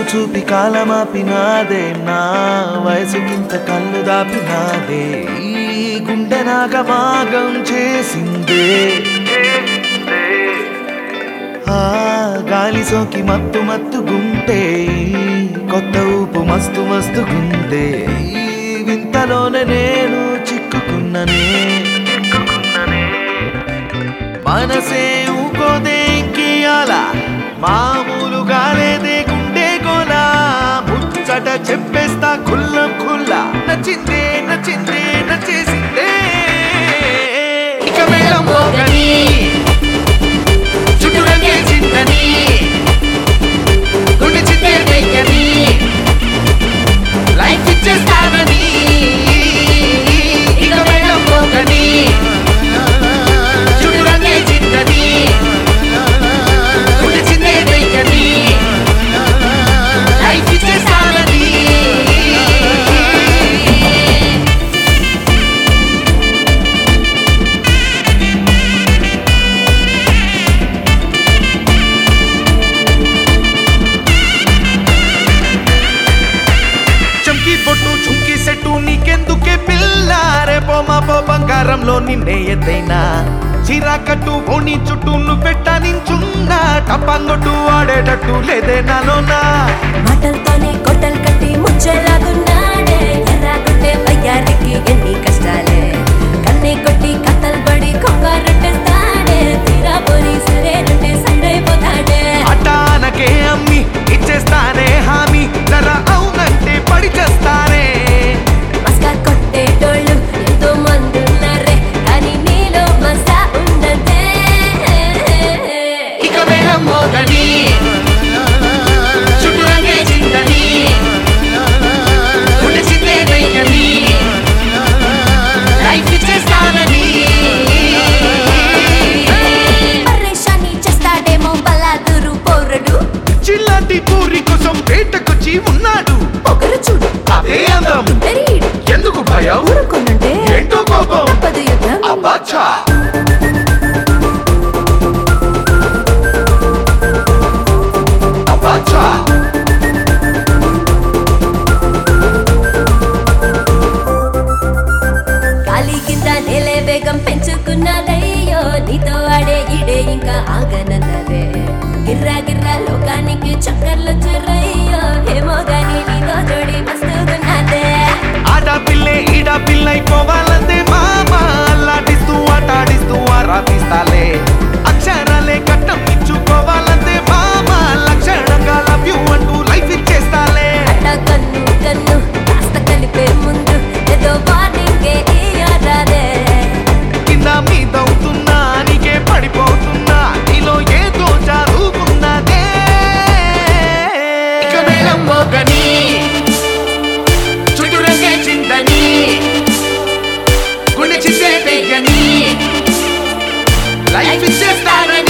చూపి కాలమాపినాదే నా వయసుకింత కళ్ళు దాపినాదే ఈ గుండె నాగమాగం చేసిందే ఆ గాలి సోకి మత్తు మత్తు గుంటే కొత్త ఊపు మస్తు మస్తు గుందే ఈ వింతలోనే నేను చిక్కుకున్ననే మనసే ఊకోదే ఇంకియాల మామూలుగా లేదే గుండె గోలా ముచ్చట చెప్పేస్తా కుల్లం కుల్లా నచ్చిందే నచ్చిందే నచ్చేసిందే ఇక మేళం మోగని చుట్టూ రంగేసిందని గుండె చిందే వెయ్యని లైఫ్ ఇచ్చేస్తానని ఇక మేళం మోగని చుట్టూ రంగేసిందని గుండె చిందే వెయ్యని లైఫ్ ఇచ్చేస్తానని చంకి బొట్టు చుంకి సెట్టు నీకెందుకే పిల్ల రేపో మాపో బంగారంలో నిన్నే ఎత్తైనా చిరాకట్టు ఓణి చుట్టూ నువ్వు పెట్టా నించున్నా టప్పంగొట్టు ఆడేటట్టు లేదే నాలోనా మాటలతోనే కొట్టలు కట్టి ముచ్చేలాగున్నాడే ఎర్రాగుంటే వయ్యారికి ఎన్ని కష్టాలే కన్నే కొట్టి కత్తలు పడి కొంగారట్టేస్తాడే తీరా పోని సరేనంటే సండైపోతాడే అటానకే అమ్మి ఇచ్చేస్తానే హామీ జర అవునంటే పడి చేస్తానే మస్కా కొట్టేటోళ్ళు ఎంతో మంది ఉన్నారే కానీ నీలో మసా ఉండదే ఇక మేళం మోగని చుట్టూ రంగేసిందని గుండె చిందే వెయ్యని లైఫ్ ఇచ్చేస్తానని పరేషాని చేస్తాడేమో బలాదురు పోరడు చిల్లాటి పూరి కోసం వేటకొచ్చి ఉన్నాడు పొగరు చూడు అదే అందం తెరీడు ఎందుకు భయం ఊరుకున్నంటే ఏంటో కోపం తప్పదు యుద్ధం అబ్బచ్చా అబ్బచ్చా గాలి కింద నేలే వేగం పెంచుకున్నదయ్యో నీతో ఆడే ఇడే ఇంకా ఆగనన్నదే గిర్రా గిర్రా లోకానికి చక్కర్లు చుర్రయ్యో ఏమో గాని నీతో జోడి మస్తుగున్నదే ఆడపిల్లే ఈడ పిల్లైపోవాలందే మామ అల్లాడిస్తూ ఆటాడిస్తూ ఆరాధిస్తాలే అక్షరాలే కట్టం ఇచ్చుకోవాలందే మామ లక్షణంగా లవ్ యూ అంటూ లైఫ్ ఇచ్చేస్తాలే అట్ట కన్ను కన్ను కాస్త కలిపే ముందు ఏదో వార్నింగే ఇయ్యరాదే కింద మీదవుతున్నా నీకే పడిపోతున్నా నీలో ఏదో చదువుకున్నదే ఇక మేళం మోగని చుట్టూ రంగే చిందని గుండె చిందే వెయ్యని లైఫ్ ఇచ్చేస్తానని